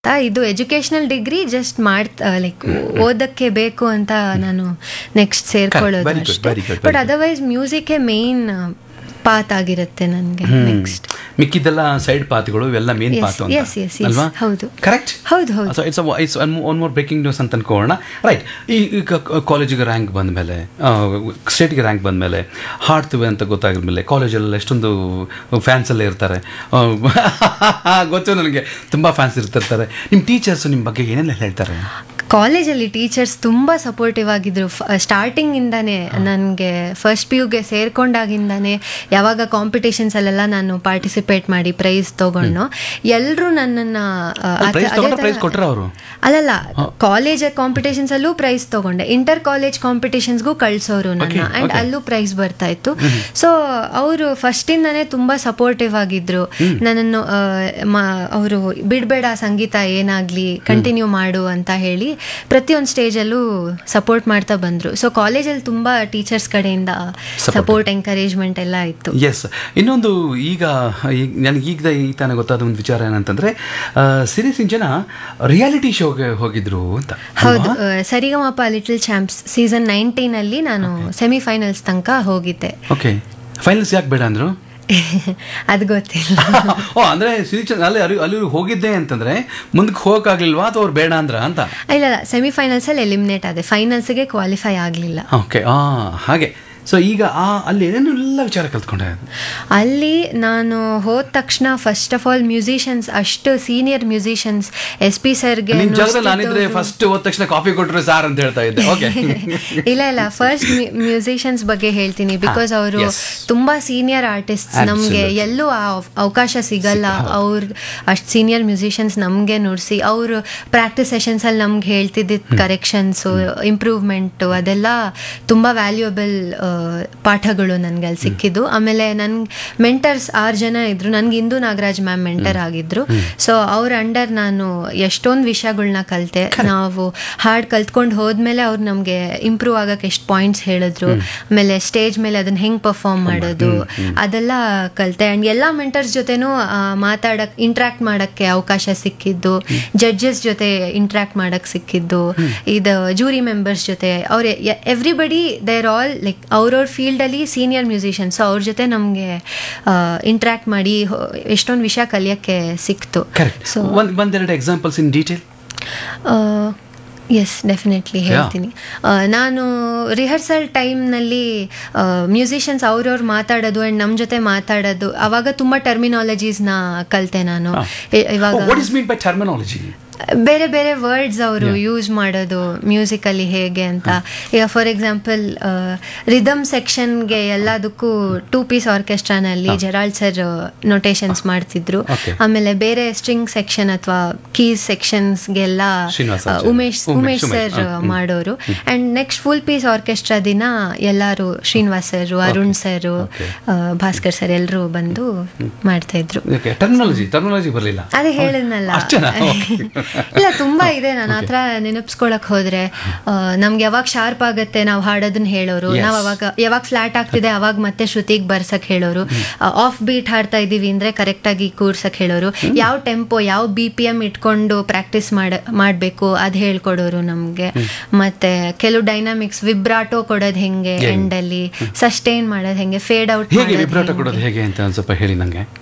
ಇದು educational degree just ಮಾಡ್ತಾ like ಓದಕ್ಕೆ ಬೇಕು ಅಂತ ನಾನು ನೆಕ್ಸ್ಟ್ ಸೇರ್ಕೊಳ್ಳೋದು Very good, ಅಷ್ಟೇ very good, very but good. Otherwise music main path ಆಗಿರುತ್ತೆ ನನಗೆ ನೆಕ್ಸ್ಟ್ ಮಿಕ್ಕಿದ್ದೆಲ್ಲ ಸೈಡ್ ಪಾತ್ಗಳು ಇವೆಲ್ಲ ಮೇನ್ Yes, ಪಾತ್ ಅಂತ yes, yes, yes. ಅಲ್ವಾ ಹೌದು. ಕರೆಕ್ಟ್ ಹೌದು, ಹೌದು. So it's it's one more breaking news ಅಂತ ಅನ್ಕೋಣ ರೈಟ್ ಈಗ ಕಾಲೇಜಿಗೆ ರ್ಯಾಂಕ್ ಬಂದಮೇಲೆ ಸ್ಟೇಟ್ಗೆ ರ್ಯಾಂಕ್ ಬಂದಮೇಲೆ ಹಾಡ್ತೀವಿ ಅಂತ ಗೊತ್ತಾಗಿದ್ಮೇಲೆ ಕಾಲೇಜಲ್ಲಿ ಎಷ್ಟೊಂದು ಫ್ಯಾನ್ಸ್ ಎಲ್ಲ ಇರ್ತಾರೆ ಆ, ಗೊತ್ತು ನನಗೆ ತುಂಬ ಫ್ಯಾನ್ಸ್ ಇರ್ತಿರ್ತಾರೆ ನಿಮ್ಮ ಟೀಚರ್ಸ್ ನಿಮ್ಮ ಬಗ್ಗೆ ಏನೆಲ್ಲ ಹೇಳ್ತಾರೆ ಕಾಲೇಜಲ್ಲಿ ಟೀಚರ್ಸ್ ತುಂಬ ಸಪೋರ್ಟಿವ್ ಆಗಿದ್ರು ಸ್ಟಾರ್ಟಿಂಗ್ ಇಂದಾನೆ ನನಗೆ ಫಸ್ಟ್ ಪಿ ಯುಗೆ ಸೇರ್ಕೊಂಡಾಗಿಂದಾನೆ ಯಾವಾಗ ಕಾಂಪಿಟೇಷನ್ಸ್ ಅಲ್ಲೆಲ್ಲ ನಾನು ಪಾರ್ಟಿಸಿಪೇಟ್ ಮಾಡಿ ಪ್ರೈಸ್ ತಗೊಂಡು ಎಲ್ಲರೂ ನನ್ನನ್ನ ಆ, ಅದ- ಪ್ರೈಸ್ ಅದೇ ತಗೊಂಡ್ರೆ ಥರ- ಪ್ರೈಸ್ ಕೊಟ್ರ ಅವರು ಅಲ್ಲಲ್ಲ ಕಾಲೇಜ್ ಕಾಂಪಿಟೇಷನ್ಸ್ ಅಲ್ಲೂ ಪ್ರೈಸ್ ತಗೊಂಡೆ ಇಂಟರ್ ಕಾಲೇಜ್ ಕಾಂಪಿಟೇಷನ್ಸ್ಗೂ ಕಳ್ಸೋರು ನನ್ನ Okay, ಅಂಡ್ okay. ಅಲ್ಲೂ ಪ್ರೈಸ್ ಬರ್ತಾ ಇತ್ತು ಸೊ ಅವರು ಫಸ್ಟಿಂದಾನೇ ತುಂಬಾ ಸಪೋರ್ಟಿವ್ ಆಗಿದ್ರು ನನ್ನನ್ನು ಅವರು ಬಿಡ್ಬೇಡ ಸಂಗೀತ ಏನಾಗ್ಲಿ ಕಂಟಿನ್ಯೂ ಮಾಡು ಅಂತ ಹೇಳಿ ಪ್ರತಿಯೊಂದು ಸ್ಟೇಜಲ್ಲೂ ಸಪೋರ್ಟ್ ಮಾಡ್ತಾ ಬಂದ್ರು ಸೊ ಕಾಲೇಜಲ್ಲಿ ತುಂಬಾ ಟೀಚರ್ಸ್ ಕಡೆಯಿಂದ ಸಪೋರ್ಟ್ ಎಂಕರೇಜ್ಮೆಂಟ್ ಎಲ್ಲ ಇತ್ತು ಎಸ್ ಇನ್ನೊಂದು ಈಗ ಈಗ ನನಗೆ ಈಗ ಈ ತಾನೇ ಗೊತ್ತಾದ ಒಂದು ವಿಚಾರ ಏನಂತಂದ್ರೆ ಸಿರೀಸ್ ಜನ ರಿಯಾಲಿಟಿ ಶೋಗೆ ಹೋಗಿದ್ರು ಅಂತ ಹೌದು ಆ, Sarigamapa little champs season nineteen ಅಲ್ಲಿ ನಾನು ಸೆಮಿಫೈನಲ್ಸ್ ತನಕ ಹೋಗಿದ್ದೆ ಓಕೆ ಫೈನಲ್ಸ್ ಯಾಕೆ ಬೇಡ ಅಂದ್ರು ಅದು ಗೊತ್ತಿಲ್ಲ ಓ ಅಂದ್ರೆ ಸಿರೀಸ್ ಅಲ್ಲಿ ಅಲ್ಲಿ ಅಲ್ಲಿ ಹೋಗಿದ್ದೆ ಅಂತಂದ್ರೆ ಮುಂದಕ್ಕೆ ಹೋಗಕ್ಕಾಗ್ಲಿಲ್ವಾ ಅಥವಾ ಅವ್ರು ಬೇಡ ಅಂದ್ರ ಅಂತ ಇಲ್ಲ ಇಲ್ಲ ಸೆಮಿಫೈನಲ್ಸ್ ಅಲ್ಲಿ ಎಲಿಮಿನೇಟ್ ಆದೆ ಫೈನಲ್ಸ್ಗೆ ಕ್ವಾಲಿಫೈ ಆಗಲಿಲ್ಲ ಓಕೆ ಆ ಹಾಗೆ ಸೊ ಈಗ ಆ ಅಲ್ಲಿ ಏನೇನೆಲ್ಲ ವಿಚಾರ ಕಲ್ತ್ಕೊಂಡೆ ಅಲ್ಲಿ ನಾನು ಹೋದ ತಕ್ಷಣ ಫಸ್ಟ್ ಆಫ್ ಆಲ್ ಮ್ಯೂಸಿಷಿಯನ್ಸ್ ಅಷ್ಟು ಸೀನಿಯರ್ ಮ್ಯೂಸಿಷಿಯನ್ಸ್ ಎಸ್ ಪಿ ಸರ್ಗೆ ನಿನ್ ಜಾಗದಲ್ಲಿ ನಾನಿದ್ರೆ ಫಸ್ಟ್ ಹೋದ ತಕ್ಷಣ ಕಾಫಿ ಕೊಟ್ರೆ ಸಾರ್ ಅಂತ ಹೇಳ್ತಾ ಇದ್ದೆ ಓಕೆ ಇಲ್ಲ ಇಲ್ಲ ಫಸ್ಟ್ ಮ್ಯೂಸಿಷಿಯನ್ಸ್ ಬಗ್ಗೆ ಹೇಳ್ತೀನಿ ಬಿಕಾಸ್ ಅವರು yes. ತುಂಬಾ ಸೀನಿಯರ್ ಆರ್ಟಿಸ್ಟ್ ನಮ್ಗೆ Absolutely. ಎಲ್ಲೂ ಆ ಅವಕಾಶ ಸಿಗಲ್ಲ ಅವ್ರ ಅಷ್ಟು ಸೀನಿಯರ್ ಮ್ಯೂಸಿಷಿಯನ್ಸ್ ನಮ್ಗೆ ನುಡ್ಸಿ ಅವರು ಪ್ರಾಕ್ಟೀಸ್ ಸೆಷನ್ಸ್ ಅಲ್ಲಿ ನಮ್ಗೆ ಹೇಳ್ತಿದ್ದಿದ್ ಕರೆಕ್ಷನ್ಸ್ ಇಂಪ್ರೂವ್ಮೆಂಟ್ ಅದೆಲ್ಲ ತುಂಬಾ ವ್ಯಾಲ್ಯೂಯಬಲ್ ಪಾಠಗಳು ನನ್ಗೆ ಅಲ್ಲಿ ಸಿಕ್ಕಿದ್ದು ಆಮೇಲೆ ನನ್ ಮೆಂಟರ್ಸ್ ಆರು ಜನ ಇದ್ರು ನನ್ಗೆ ಇಂದು ನಾಗರಾಜ್ ಮ್ಯಾಮ್ ಮೆಂಟರ್ ಆಗಿದ್ರು ಸೊ ಅವ್ರ ಅಂಡರ್ ನಾನು ಎಷ್ಟೊಂದು ವಿಷಯಗಳನ್ನ ಕಲಿತೆ ನಾವು ಹಾಡ್ ಕಲ್ತ್ಕೊಂಡು ಹೋದ್ಮೇಲೆ ಅವ್ರು ನಮ್ಗೆ ಇಂಪ್ರೂವ್ ಆಗಕ್ಕೆ ಎಷ್ಟು ಪಾಯಿಂಟ್ಸ್ ಹೇಳಿದ್ರು ಆಮೇಲೆ ಸ್ಟೇಜ್ ಮೇಲೆ ಅದನ್ನ ಹೆಂಗ್ ಪರ್ಫಾರ್ಮ್ ಮಾಡೋದು ಅದೆಲ್ಲ ಕಲಿತೆ ಅಂಡ್ ಎಲ್ಲಾ ಮೆಂಟರ್ಸ್ ಜೊತೆನೂ ಆ, ಮಾತಾಡಕ್ ಇಂಟ್ರಾಕ್ಟ್ ಮಾಡಕ್ಕೆ ಅವಕಾಶ ಸಿಕ್ಕಿದ್ದು ಜಡ್ಜಸ್ ಜೊತೆ ಇಂಟ್ರಾಕ್ಟ್ ಮಾಡಕ್ ಸಿಕ್ಕಿದ್ದು ಇದು ಜೂರಿ ಮೆಂಬರ್ಸ್ ಜೊತೆ ಅವ್ರ ಎವ್ರಿಬಡಿ ದೇರ್ ಆಲ್ ಲೈಕ್ ಅವ್ರವ್ರ ಫೀಲ್ಡ್ ಅಲ್ಲಿ ಸೀನಿಯರ್ ಮ್ಯೂಸಿಷಿಯನ್ಸ್ ಅವ್ರ ಜೊತೆ ನಮ್ಗೆ ಇಂಟ್ರಾಕ್ಟ್ ಮಾಡಿ ಹೊ- ಎಷ್ಟೊಂದು ವಿಷಯ ಕಲಿಯಕ್ಕೆ ಸಿಕ್ತು ಕರೆಕ್ಟ್ ಸೊ ಒಂದ್ ಒಂದೆರಡು examples in detail yes definitely ಹೇಳ್ತೀನಿ ಆ, ನಾನು ರಿಹರ್ಸಲ್ ಟೈಮ್ನಲ್ಲಿ ಮ್ಯೂಸಿಷಿಯನ್ಸ್ ಅವ್ರವ್ರು ಮಾತಾಡೋದು ಆ್ಯಂಡ್ ನಮ್ಮ ಜೊತೆ ಮಾತಾಡೋದು ಅವಾಗ ತುಂಬ ಟರ್ಮಿನಾಲಜೀಸ್ನ ಕಲಿತೆ ನಾನು ಇ- ಇವಾಗ what is mean by terminology ಬೇರೆ ಬೇರೆ ವರ್ಡ್ಸ್ ಅವರು ಯೂಸ್ ಮಾಡೋದು ಮ್ಯೂಸಿಕಲ್ಲಿ ಹೇಗೆ ಅಂತ ಈಗ ಫಾರ್ ಎಕ್ಸಾಂಪಲ್ ರಿದಮ್ ಸೆಕ್ಷನ್ಗೆ ಎಲ್ಲದಕ್ಕೂ ಟೂ ಪೀಸ್ ಆರ್ಕೆಸ್ಟ್ರಾನಲ್ಲಿ ಜೆರಾಲ್ಡ್ ಸರ್ ನೊಟೇಷನ್ಸ್ ಮಾಡ್ತಿದ್ರು Okay. ಆಮೇಲೆ ಬೇರೆ ಸ್ಟ್ರಿಂಗ್ ಸೆಕ್ಷನ್ ಅಥವಾ ಕೀಸ್ ಸೆಕ್ಷನ್ಸ್ಗೆಲ್ಲ ಶ್ರೀನಿವಾಸ್ ಆಚಾರ್ಯ. ಉಮೇಶ್ ಉಮೇಶ್, ಉಮೇಶ್ ಉಮೇಶ್, ಸರ್ ಹಾ, ಹ್ಮ್. ಮಾಡೋರು and next full piece orchestra ದಿನ ಎಲ್ಲರೂ Srinivas sir Arun sir Okay. Bhaskar sir ಎಲ್ಲರೂ ಬಂದು ಮಾಡ್ತಾ ಇದ್ರು ಓಕೆ ಟರ್ಮಿನಾಲಜಿ ಟರ್ಮಿನಾಲಜಿ ಬರಲಿಲ್ಲ ಅದೇ ಹೇಳಿದ್ನಲ್ಲ ಅಷ್ಟೇನಾ? ಇಲ್ಲ ತುಂಬಾ ಇದೆ ನಾನು ಆತರ ನೆನಪಿಸ್ಕೊಳಕ್ ಹೋದ್ರೆ ಆ, ನಮ್ಗೆ ಯಾವಾಗ ಶಾರ್ಪ್ ಆಗತ್ತೆ ನಾವು ಹಾಡೋದನ್ನ ಹೇಳೋರು Yes. ನಾವ್ ಅವಾಗ ಯಾವಾಗ ಫ್ಲಾಟ್ ಆಗ್ತಿದೆ ಅವಾಗ ಮತ್ತೆ ಶ್ರುತಿಗ್ ಬರ್ಸಕ್ ಹೇಳೋರು ಆಫ್ ಬೀಟ್ ಹಾಡ್ತಾ ಇದೀವಿ ಅಂದ್ರೆ ಕರೆಕ್ಟ್ ಆಗಿ ಕೂರ್ಸಕ್ ಹೇಳೋರು ಯಾವ ಟೆಂಪೋ ಯಾವ ಬಿ ಪಿ ಎಂ ಇಟ್ಕೊಂಡು ಪ್ರಾಕ್ಟೀಸ್ ಮಾಡ ಮಾಡ್ಬೇಕು ಅದ್ ಹೇಳ್ಕೊಡೋರು ನಮ್ಗೆ ಮತ್ತೆ ಕೆಲವು ಡೈನಾಮಿಕ್ಸ್ ವಿಬ್ರಾಟೋ ಕೊಡೋದ್ ಹೆಂಗೆ Yeah. ಎಂಡ್ ಅಲ್ಲಿ ಸಸ್ಟೈನ್ ಮಾಡೋದ್ ಹೆಂಗೆ ಫೇಡ್ ಔಟ್ ಹೇಗೆ ವಿಬ್ರಾಟ ಕೊಡೋದು ಹೇಗೆ ಅಂತ ಒಂದ್ ಸ್ವಲ್ಪ ಹೇಳಿ ನಂಗೆ